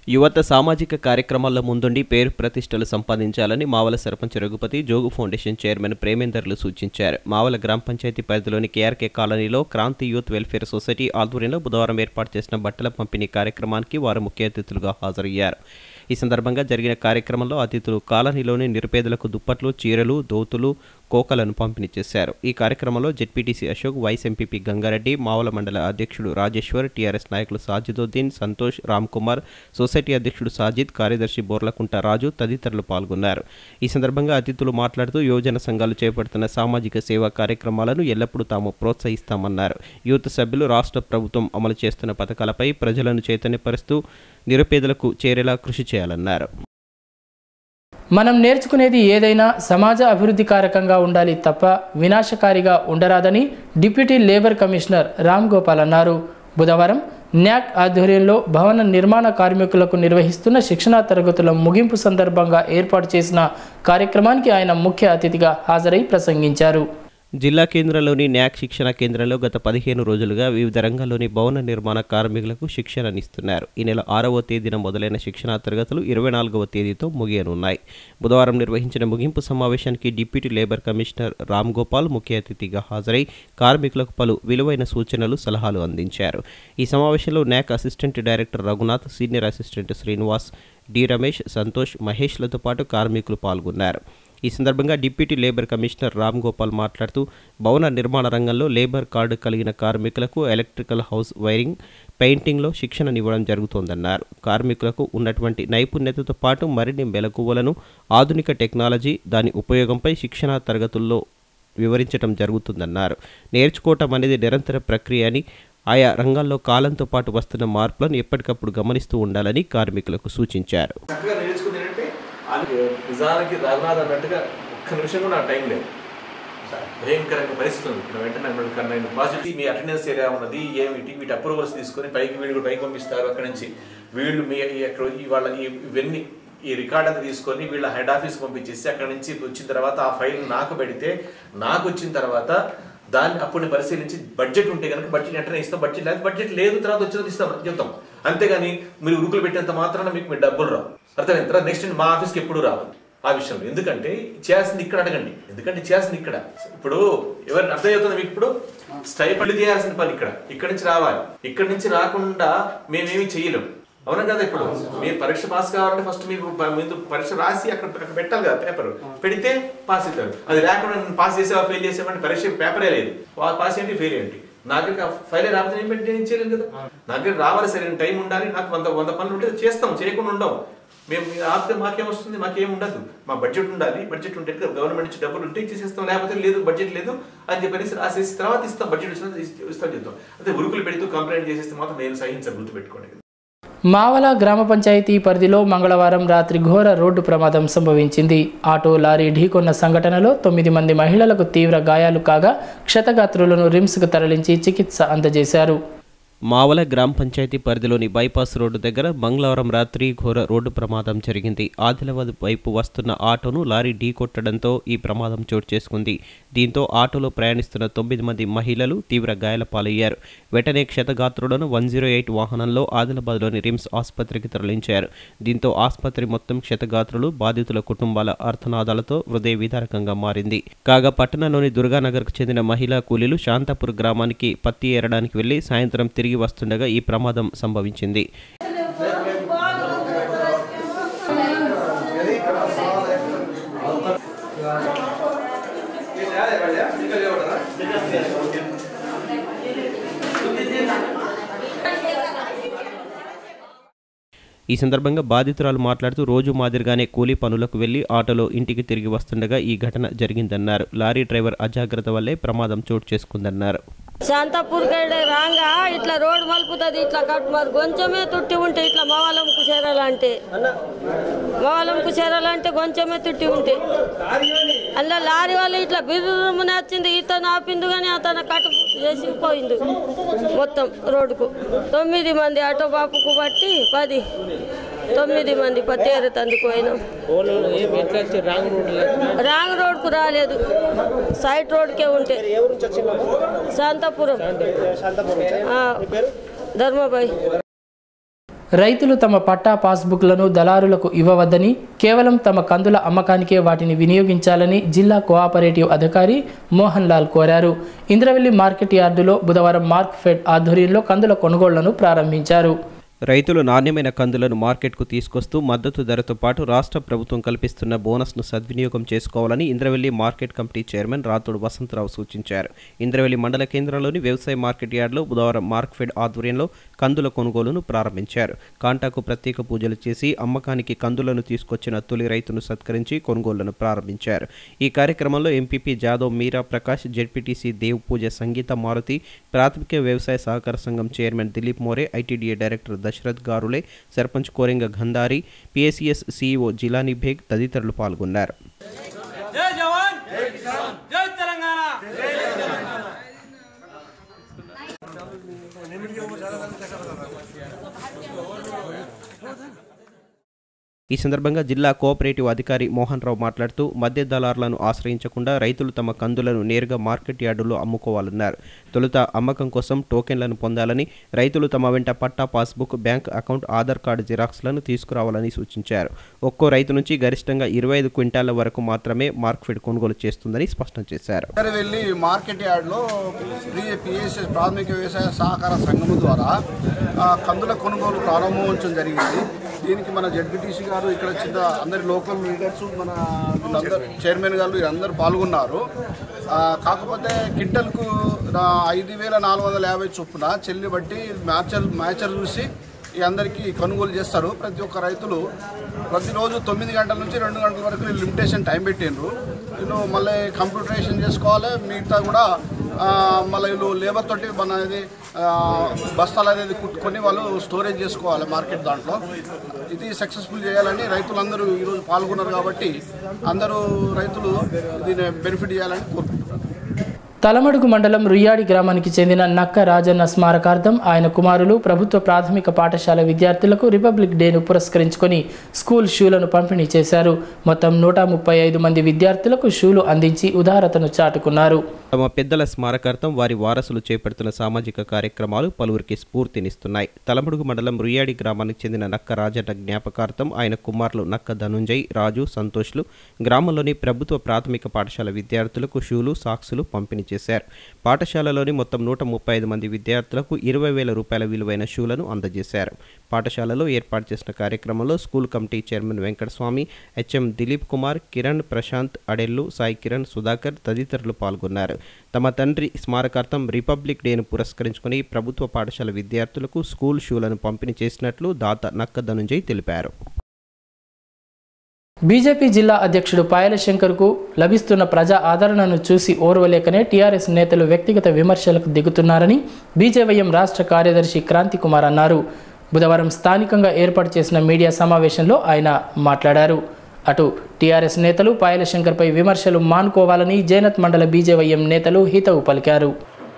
యువత సామాజిక కార్యక్రమాల్లో ముందుండి పేరు ప్రతిష్టలు సంపాదించాలని మావల సర్పంచ్ రఘుపతి జోగు ఫౌండేషన్ చైర్మన్ ప్రేమేందర్లు సూచించారు మావల గ్రామ పంచాయతీ పరిధిలోని కేఆర్కే కాలనీలో క్రాంతి యూత్ వెల్ఫేర్ సొసైటీ ఆధ్వర్యంలో బుధవారం ఏర్పాటు చేసిన బట్టల పంపిణీ కార్యక్రమానికి వారు ముఖ్య అతిథులుగా హాజరయ్యారు ఈ సందర్భంగా జరిగిన కార్యక్రమంలో అతిథులు కాలనీలోని నిరుపేదలకు దుప్పట్లు చీరలు దోతులు కోకలను పంపిణీ చేశారు ఈ కార్యక్రమంలో ZPTC Ashok vice MPP Gangareddy Mavala మండల అధ్యక్షుడు రాజేశ్వర్ టీఆర్ఎస్ నాయకులు సాజిదుద్దీన్ సంతోష్ రామ్ కుమార్ సొసైటీ అధ్యక్షుడు సాజిద్ కార్యదర్శి బోర్లకుంట రాజు తదితరులు పాల్గొన్నారు ఈ సందర్భంగా అతిథులు మాట్లాడుతూ యువజన సంఘాలు చేపడుతున్న సామాజిక సేవా కార్యక్రమాలను ఎల్లప్పుడూ తాము ప్రోత్సహిస్తామన్నారు యూత్ సభ్యులు రాష్ట్ర ప్రభుత్వం అమలు చేస్తున్న పథకాలపై ప్రజలను చైతన్యపరుస్తూ నిరుపేదలకు చేరేలా కృషి చేయాలన్నారు మనం నేర్చుకునేది ఏదైనా సమాజ అభివృద్ధి కారకంగా ఉండాలి తప్ప వినాశకారిగా ఉండరాదని deputy labour commissioner Ram Gopal అన్నారు బుధవారం న్యాక్ ఆధ్వర్యంలో భవన నిర్మాణ కార్మికులకు నిర్వహిస్తున్న శిక్షణా తరగతుల ముగింపు సందర్భంగా ఏర్పాటు చేసిన కార్యక్రమానికి ఆయన ముఖ్య అతిథిగా హాజరై ప్రసంగించారు జిల్లా కేంద్రంలోని న్యాక్ శిక్షణ కేంద్రంలో గత పదిహేను రోజులుగా వివిధ రంగాల్లోని భవన నిర్మాణ కార్మికులకు శిక్షణనిస్తున్నారు ఈ నెల ఆరవ తేదీన మొదలైన శిక్షణా తరగతులు ఇరవై నాలుగవ తేదీతో ముగియనున్నాయి బుధవారం నిర్వహించిన ముగింపు సమావేశానికి deputy labour commissioner Ram Gopal ముఖ్య అతిథిగా హాజరై కార్మికులకు పలు విలువైన సూచనలు సలహాలు అందించారు ఈ సమావేశంలో NAC assistant director Raghunath senior assistant Srinivas D Ramesh Santosh మహేష్లతో పాటు కార్మికులు పాల్గొన్నారు ఈ సందర్భంగా deputy labour commissioner Ram Gopal మాట్లాడుతూ భవన నిర్మాణ రంగంలో లేబర్ కార్డు కలిగిన కార్మికులకు ఎలక్ట్రికల్ హౌస్ వైరింగ్ పెయింటింగ్లో శిక్షణనివ్వడం జరుగుతోందన్నారు కార్మికులకు ఉన్నటువంటి నైపుణ్యతతో పాటు మరిన్ని మెలకువలను ఆధునిక టెక్నాలజీ దాని ఉపయోగంపై శిక్షణా తరగతుల్లో వివరించడం జరుగుతుందన్నారు నేర్చుకోవటం అనేది నిరంతర ప్రక్రియ అని ఆయా రంగాల్లో కాలంతో పాటు వస్తున్న మార్పులను ఎప్పటికప్పుడు గమనిస్తూ ఉండాలని కార్మికులకు సూచించారు చక్కగా నేర్చుకుంది ఏంటంటే అది నిజానికి రఘునాథ్ అన్నట్టుగా ఒక్క నిమిషం కూడా నాకు టైం లేదు భయంకరంగా పరిస్థితి ఉంది ఇప్పుడు వెంటనే అన్నాడు, "కన్నా నేను పాజిటివ్ మీ అటెండెన్స్ ఏరియా ఉన్నది ఏమిటి వీటి అప్రూవల్స్ తీసుకొని పైకి వీళ్ళు కూడా పైకి పంపిస్తారు అక్కడి నుంచి వీళ్ళు మీ ఎక్కడ ఈ వాళ్ళ ఈ- ఇవన్నీ ఈ రికార్డ్ అంతా తీసుకొని వీళ్ళ హెడ్ ఆఫీస్ పంపించేసి అక్కడ నుంచి వచ్చిన తర్వాత ఆ ఫైల్ నాకు పెడితే నాకు వచ్చిన తర్వాత దాన్ని అప్పుడు నేను పరిశీలించి బడ్జెట్ ఉంటే కనుక బడ్జెట్ వెంటనే ఇస్తాం బడ్జెట్ లేదు బడ్జెట్ లేదు తర్వాత వచ్చిన ఇస్తాం చెప్తాం అంతేగాని మీరు ఉరుకులు పెట్టినంత మాత్రాన మీకు మీ డబ్బులు రావు అర్థమైంది తర్వాత నెక్స్ట్ మా ఆఫీస్కి ఎప్పుడు రావాలి ఆ విషయంలో ఎందుకంటే చేయాల్సింది ఇక్కడ అడగండి ఎందుకంటే చేయాల్సింది ఇక్కడ ఇప్పుడు ఎవరిని అర్థమవుతుంది మీకు ఇప్పుడు స్టైపండ్ చేయాల్సిన పని ఇక్కడ ఇక్కడ నుంచి రావాలి ఇక్కడ నుంచి రాకుండా మేమేమి చేయలేం అవునా కదా ఇప్పుడు మీరు పరీక్ష పాస్ కావాలంటే ఫస్ట్ మీరు ప- ముందు పరీక్ష రాసి అక్కడ అక్కడ పెట్టాలి కదా పేపర్ పెడితే పాస్ అవుతారు అది లేకుండా నేను పాస్ చేసేవా ఫెయిల్ చేసేవాడిని పరీక్ష పేపరే లేదు వా- పాస్ ఏంటి ఫెయిల్ ఏంటి నాకు ఫైల్ రాకపోతే నేను పెట్టి నేను చేయలేను కదా నా దగ్గర రావాలి సరైన టైం ఉండాలి నాకు వంద వంద పనులు ఉంటే చేస్తాం చేయకుండా ఉండవు మేము మీరు ఆపితే మాకేం వస్తుంది మాకేం ఉండదు మా బడ్జెట్ ఉండాలి బడ్జెట్ ఉంటే గవర్నమెంట్ నుంచి డబ్బులు ఉంటే ఇచ్చేసేస్తాం లేకపోతే లేదు బడ్జెట్ లేదు అని చెప్పేసి రాసేసి తర్వాత ఇస్తాం బడ్జెట్ వచ్చిన ఇస్తాం చెప్తాం అదే ఉరుకులు పెడుతూ కంప్లైంట్ చేసేస్తే మాత్రం నేను సహించాలి గుర్తుపెట్టుకోండి మావల గ్రామ పంచాయతీ పరిధిలో మంగళవారం రాత్రి ఘోర రోడ్డు ప్రమాదం సంభవించింది ఆటో లారీ ఢీకొన్న సంఘటనలో తొమ్మిది మంది మహిళలకు తీవ్ర గాయాలు కాగా క్షతగాత్రులను రిమ్స్కు తరలించి చికిత్స అందజేశారు మావల గ్రామ పంచాయతీ పరిధిలోని బైపాస్ రోడ్డు దగ్గర మంగళవారం రాత్రి ఘోర రోడ్డు ప్రమాదం జరిగింది ఆదిలాబాద్ వైపు వస్తున్న ఆటోను లారీ ఢీకొట్టడంతో ఈ ప్రమాదం చోటు చేసుకుంది దీంతో ఆటోలో ప్రయాణిస్తున్న తొమ్మిది మంది మహిళలు తీవ్ర గాయాల పాలయ్యారు వెంటనే క్షతగాత్రులను వన్ జీరో ఎయిట్ వాహనంలో ఆదిలాబాద్లోని రిమ్స్ ఆసుపత్రికి తరలించారు దీంతో ఆసుపత్రి మొత్తం క్షతగాత్రులు బాధితుల కుటుంబాల అర్థనాదాలతో హృదయ విదారకంగా మారింది కాగా పట్టణంలోని దుర్గానగర్కు చెందిన మహిళా కూలీలు శాంతాపూర్ గ్రామానికి పత్తి ఏరడానికి వెళ్లి సాయంత్రం తిరిగి వస్తుండగా ఈ ప్రమాదం సంభవించింది ఈ సందర్భంగా బాధితురాలు మాట్లాడుతూ రోజు మాదిరిగానే కూలీ పనులకు వెళ్లి ఆటోలో ఇంటికి తిరిగి వస్తుండగా ఈ ఘటన జరిగిందన్నారు లారీ డ్రైవర్ అజాగ్రత్త వల్లే ప్రమాదం చోటు చేసుకుందన్నారు శాంతాపూర్ గడే రాంగా ఇట్లా రోడ్ మలుపుతుంది ఇట్లా కట్ మరి కొంచెమే తుట్టి ఉంటే ఇట్లా మవాలంకు చేరాలంటే మవాలంకు చేరాలంటే కొంచెమే తుట్టి ఉంటే అలా లారీ వాళ్ళు ఇట్లా బిర్రుమని వచ్చింది ఇతను ఆపింది కానీ అతను కట్ చేసి పోయింది మొత్తం రోడ్డుకు తొమ్మిది మంది ఆటో బాపుకు బట్టి పది తొమ్మిది మంది పత్తి ఏరుతందుకు పోయినాం రాంగ్ రోడ్కు రాలేదు సైడ్ రోడ్కే ఉంటే శాంతాపురం ఆ, ధర్మాబాయి రైతులు తమ పట్టా పాస్బుక్లను దళారులకు ఇవ్వవద్దని కేవలం తమ కందుల అమ్మకానికే వాటిని వినియోగించాలని జిల్లా కోఆపరేటివ్ అధికారి మోహన్ లాల్ కోరారు ఇంద్రవెల్లి మార్కెట్ యార్డులో బుధవారం మార్క్ ఫెడ్ ఆధ్వర్యంలో కందుల కొనుగోళ్లను ప్రారంభించారు రైతులు నాణ్యమైన కందులను మార్కెట్కు తీసుకొస్తూ మద్దతు ధరతో పాటు రాష్ట్ర ప్రభుత్వం కల్పిస్తున్న బోనస్ను సద్వినియోగం చేసుకోవాలని Indravelli market committee chairman Rathod Vasantharao సూచించారు ఇంద్రవెల్లి మండల కేంద్రంలోని వ్యవసాయ మార్కెట్ యార్డులో బుధవారం మార్క్ఫెడ్ ఆధ్వర్యంలో కందుల కొనుగోలును ప్రారంభించారు కాంటాకు ప్రత్యేక పూజలు చేసి అమ్మకానికి కందులను తీసుకొచ్చిన తొలి రైతును సత్కరించి కొనుగోళ్లను ప్రారంభించారు ఈ కార్యక్రమంలో ఎంపీపీ జాదవ్ మీరా ప్రకాష్ జెడ్పీటీసీ దేవ్ పూజ సంగీత మారుతి ప్రాథమిక వ్యవసాయ సహకార సంఘం chairman Dilip More ITDA director Dasharath గారులే సర్పంచ్ కోరెంగ గంధారి పిఎస్సిఎస్ సీఈఓ జిలానీ బేగ్ తదితరులు పాల్గొన్నారు జై జవాన్ జై కిసాన్ జై తెలంగాణ జై తెలంగాణ ఈ సందర్భంగా జిల్లా కోఆపరేటివ్ అధికారి మోహన్ రావు మాట్లాడుతూ మద్య దళారులను ఆశ్రయించకుండా రైతులు తమ కందులను నేరుగా మార్కెట్ యార్డులో అమ్ముకోవాలన్నారు తొలుత అమ్మకం కోసం టోకెన్లను పొందాలని రైతులు తమ వెంట పట్టా passbook bank account Aadhaar card జిరాక్స్లను తీసుకురావాలని సూచించారు ఒక్కో రైతు నుంచి గరిష్టంగా ఇరవై ఐదు క్వింటాల వరకు మాత్రమే మార్క్ఫెడ్ కొనుగోలు చేస్తుందని స్పష్టం చేశారు వెళ్ళి మార్కెట్ యార్డ్లో ప్రీ పిఎస్ఎస్ ప్రాథమిక వ్యవసాయ సహకార సంఘం ద్వారా ఆ, కందుల కొనుగోలు ప్రారంభోత్సవం జరిగింది దీనికి మన జడ్పీటీసీ గారు ఇక్కడ చిన్న అందరి లోకల్ లీడర్స్ మన వీళ్ళందరూ చైర్మన్ గారు అందరూ పాల్గొన్నారు ఆ, కాకపోతే క్వింటల్కు నా ఐదు వేల నాలుగు వందల యాభై చొప్పున చెల్లి బట్టి మ్యాచర్ మ్యాచర్ చూసి ఈ అందరికీ కొనుగోలు చేస్తారు ప్రతి ఒక్క రైతులు ప్రతిరోజు తొమ్మిది గంటల నుంచి రెండు గంటల వరకు వీళ్ళు లిమిటేషన్ టైం పెట్టిండ్రు వీళ్ళు మళ్ళీ కంప్యూటరైజేషన్ చేసుకోవాలి మిగతా కూడా ఆ, మళ్ళీ వీళ్ళు లేబర్ తోటి మన ఇది ఆ, బస్తాలు అనేది కుట్టుకొని వాళ్ళు స్టోరేజ్ చేసుకోవాలి మార్కెట్ దాంట్లో ఇది సక్సెస్ఫుల్ చేయాలని రైతులందరూ ఈరోజు పాల్గొన్నారు కాబట్టి అందరూ రైతులు దీన్ని బెనిఫిట్ చేయాలని కోరుకుంటున్నారు తలమడుగు మండలం రుయ్యాడి గ్రామానికి చెందిన నక్క రాజన్న స్మారకార్థం ఆయన కుమారులు ప్రభుత్వ ప్రాథమిక పాఠశాల విద్యార్థులకు రిపబ్లిక్ డేను పురస్కరించుకొని స్కూల్ షూలను పంపిణీ చేశారు మొత్తం నూట ముప్పై ఐదు మంది విద్యార్థులకు షూలు అందించి ఉదారతను చాటుకున్నారు తమ పెద్దల స్మారకార్థం వారి వారసులు చేపడుతున్న సామాజిక కార్యక్రమాలు పలువురికి స్ఫూర్తినిస్తున్నాయి తలమడుగు మండలం రుయ్యాడి గ్రామానికి చెందిన నక్క రాజన్న జ్ఞాపకార్థం ఆయన కుమారులు నక్క ధనుంజయ్ రాజు సంతోష్లు గ్రామంలోని ప్రభుత్వ ప్రాథమిక పాఠశాల విద్యార్థులకు షూలు సాక్సులు పంపిణీ చేశారు పాఠశాలలోని మొత్తం నూట ముప్పై ఐదు మంది విద్యార్థులకు ఇరవై వేల రూపాయల విలువైన షూలను అందజేశారు పాఠశాలలో ఏర్పాటు చేసిన కార్యక్రమంలో school committee chairman Venkataswamy HM Dilip Kumar Kiran Prashanth Adellu Sai Kiran Sudhakar తదితరులు పాల్గొన్నారు తమ తండ్రి స్మారకార్థం రిపబ్లిక్ డేను పురస్కరించుకుని ప్రభుత్వ పాఠశాల విద్యార్థులకు స్కూల్ షూలను పంపిణీ చేసినట్లు దాత నక్క ధనుంజయ్ తెలిపారు బీజేపీ జిల్లా అధ్యక్షుడు పాయల శంకర్కు లభిస్తున్న ప్రజా ఆదరణను చూసి ఓర్వలేకనే టీఆర్ఎస్ నేతలు వ్యక్తిగత విమర్శలకు దిగుతున్నారని బీజేవైఎం రాష్ట్ర కార్యదర్శి క్రాంతి కుమార్ అన్నారు బుధవారం స్థానికంగా ఏర్పాటు చేసిన మీడియా సమావేశంలో ఆయన మాట్లాడారు అటు టీఆర్ఎస్ నేతలు పాయల శంకర్పై విమర్శలు మానుకోవాలని జైనత్ మండల బీజేవైఎం నేతలు హితవు పలికారు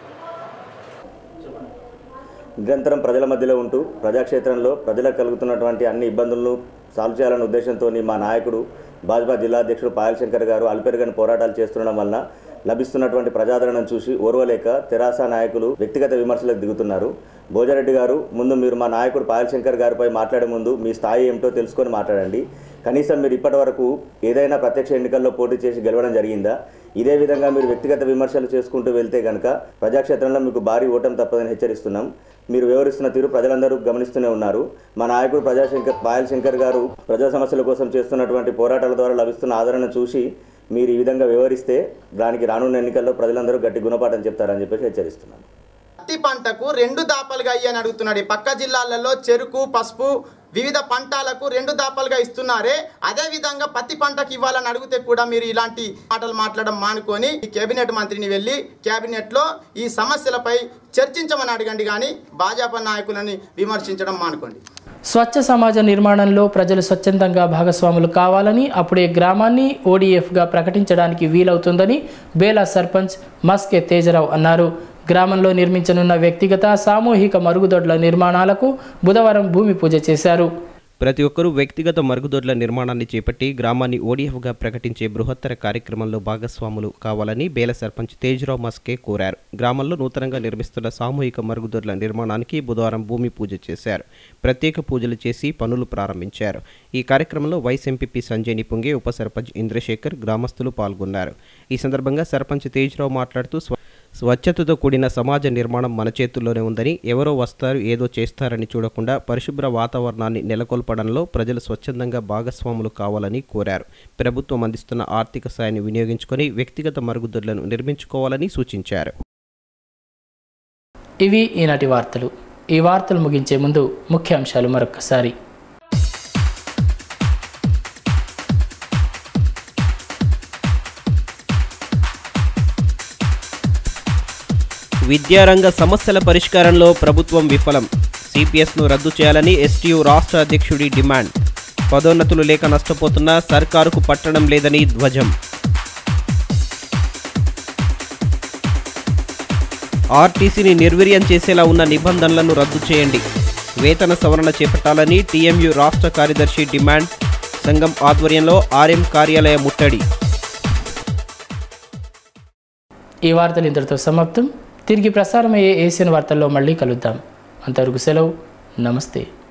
నిరంతరం ప్రజల మధ్యలో ఉంటూ ప్రజాక్షేత్రంలో ప్రజలకు కలుగుతున్నటువంటి అన్ని ఇబ్బందులను సాల్వ్ చేయాలనే ఉద్దేశంతో మా నాయకుడు భాజపా జిల్లా అధ్యక్షుడు పాయల్ శంకర్ గారు అల్పెరుగని పోరాటాలు చేస్తుండడం వలన లభిస్తున్నటువంటి ప్రజాదరణను చూసి ఓర్వలేక తెరాస నాయకులు వ్యక్తిగత విమర్శలకు దిగుతున్నారు భోజారెడ్డి గారు ముందు మీరు మా నాయకుడు పాయల్ శంకర్ గారిపై మాట్లాడే ముందు మీ స్థాయి ఏమిటో తెలుసుకొని మాట్లాడండి కనీసం మీరు ఇప్పటి వరకు ఏదైనా ప్రత్యక్ష ఎన్నికల్లో పోటీ చేసి గెలవడం జరిగిందా ఇదే విధంగా మీరు వ్యక్తిగత విమర్శలు చేసుకుంటూ వెళ్తే కనుక ప్రజాక్షేత్రంలో మీకు భారీ ఓటమి తప్పదని హెచ్చరిస్తున్నాం మీరు వివరిస్తున్న తీరు ప్రజలందరూ గమనిస్తూనే ఉన్నారు మా నాయకుడు ప్రజాశంకర్ పాయల్ శంకర్ గారు ప్రజా సమస్యల కోసం చేస్తున్నటువంటి పోరాటాల ద్వారా లభిస్తున్న ఆదరణ చూసి మీరు ఈ విధంగా వివరిస్తే దానికి రానున్న ఎన్నికల్లో ప్రజలందరూ గట్టి గుణపాఠం చెప్తారని చెప్పేసి హెచ్చరిస్తున్నాను పత్తి పంటకు రెండు దాపాలుగా అయ్యని అడుగుతున్నాడు ఈ పక్క జిల్లాలలో చెరుకు పసుపు వివిధ పంటలకు రెండు దాపాలుగా ఇస్తున్నారే అదే విధంగా పత్తి పంటకి ఇవ్వాలని అడిగితే కూడా మీరు ఇలాంటి మాటలు మాట్లాడడం మానుకొని ఈ కేబినెట్ మంత్రిని వెళ్ళి కేబినెట్లో ఈ సమస్యలపై చర్చించమని అడగండి కానీ భాజపా నాయకులని విమర్శించడం మానుకోండి స్వచ్ఛ సమాజ నిర్మాణంలో ప్రజలు స్వచ్ఛందంగా భాగస్వాములు కావాలని అప్పుడే గ్రామాన్ని ఓడిఎఫ్గా ప్రకటించడానికి వీలవుతుందని బేలా సర్పంచ్ మస్కే తేజరావు అన్నారు గ్రామంలో నిర్మించనున్న వ్యక్తిగత సామూహిక మరుగుదొడ్ల నిర్మాణాలకు బుధవారం భూమి పూజ చేశారు ప్రతి ఒక్కరూ వ్యక్తిగత మరుగుదొడ్ల నిర్మాణాన్ని చేపట్టి గ్రామాన్ని ఓడిఎఫ్గా ప్రకటించే బృహత్తర కార్యక్రమంలో భాగస్వాములు కావాలని బేల సర్పంచ్ తేజ్రావు మస్కే కోరారు గ్రామంలో నూతనంగా నిర్మిస్తున్న సామూహిక మరుగుదొడ్ల నిర్మాణానికి బుధవారం భూమి పూజ చేశారు ప్రత్యేక పూజలు చేసి పనులు ప్రారంభించారు ఈ కార్యక్రమంలో వైస్ ఎంపీపీ సంజయ్ నిపుంగే ఉప సర్పంచ్ ఇంద్రశేఖర్ గ్రామస్తులు పాల్గొన్నారు ఈ సందర్భంగా సర్పంచ్ తేజ్రావు మాట్లాడుతూ స్వ స్వచ్ఛతతో కూడిన సమాజ నిర్మాణం మన చేతుల్లోనే ఉందని ఎవరో వస్తారు ఏదో చేస్తారని చూడకుండా పరిశుభ్ర వాతావరణాన్ని నెలకొల్పడంలో ప్రజలు స్వచ్ఛందంగా భాగస్వాములు కావాలని కోరారు ప్రభుత్వం అందిస్తున్న ఆర్థిక సాయాన్ని వినియోగించుకొని వ్యక్తిగత మరుగుదొడ్లను నిర్మించుకోవాలని సూచించారు ఇవి ఈనాటి వార్తలు ఈ వార్తలు ముగించే ముందు ముఖ్యాంశాలు మరొకసారి విద్యారంగ సమస్యల పరిష్కారంలో ప్రభుత్వం విఫలం సిపిఎస్ను రద్దు చేయాలని ఎస్టీయు రాష్ట్ర అధ్యక్షుడి డిమాండ్ పదోన్నతులు లేక నష్టపోతున్న సర్కారుకు పట్టడం లేదని ధ్వజం ఆర్టీసీని నిర్వీర్యం చేసేలా ఉన్న నిబంధనలను రద్దు చేయండి వేతన సవరణ చేపట్టాలని టీఎంయు రాష్ట్ర కార్యదర్శి డిమాండ్ సంఘం ఆధ్వర్యంలో ఆర్ఎం కార్యాలయ ముట్టడి ఈ వార్తలు ఇంతటితో సమాప్తం తిరిగి ప్రసారమయ్యే ఏసియన్ వార్తల్లో మళ్ళీ కలుద్దాం అంతవరకు సెలవు నమస్తే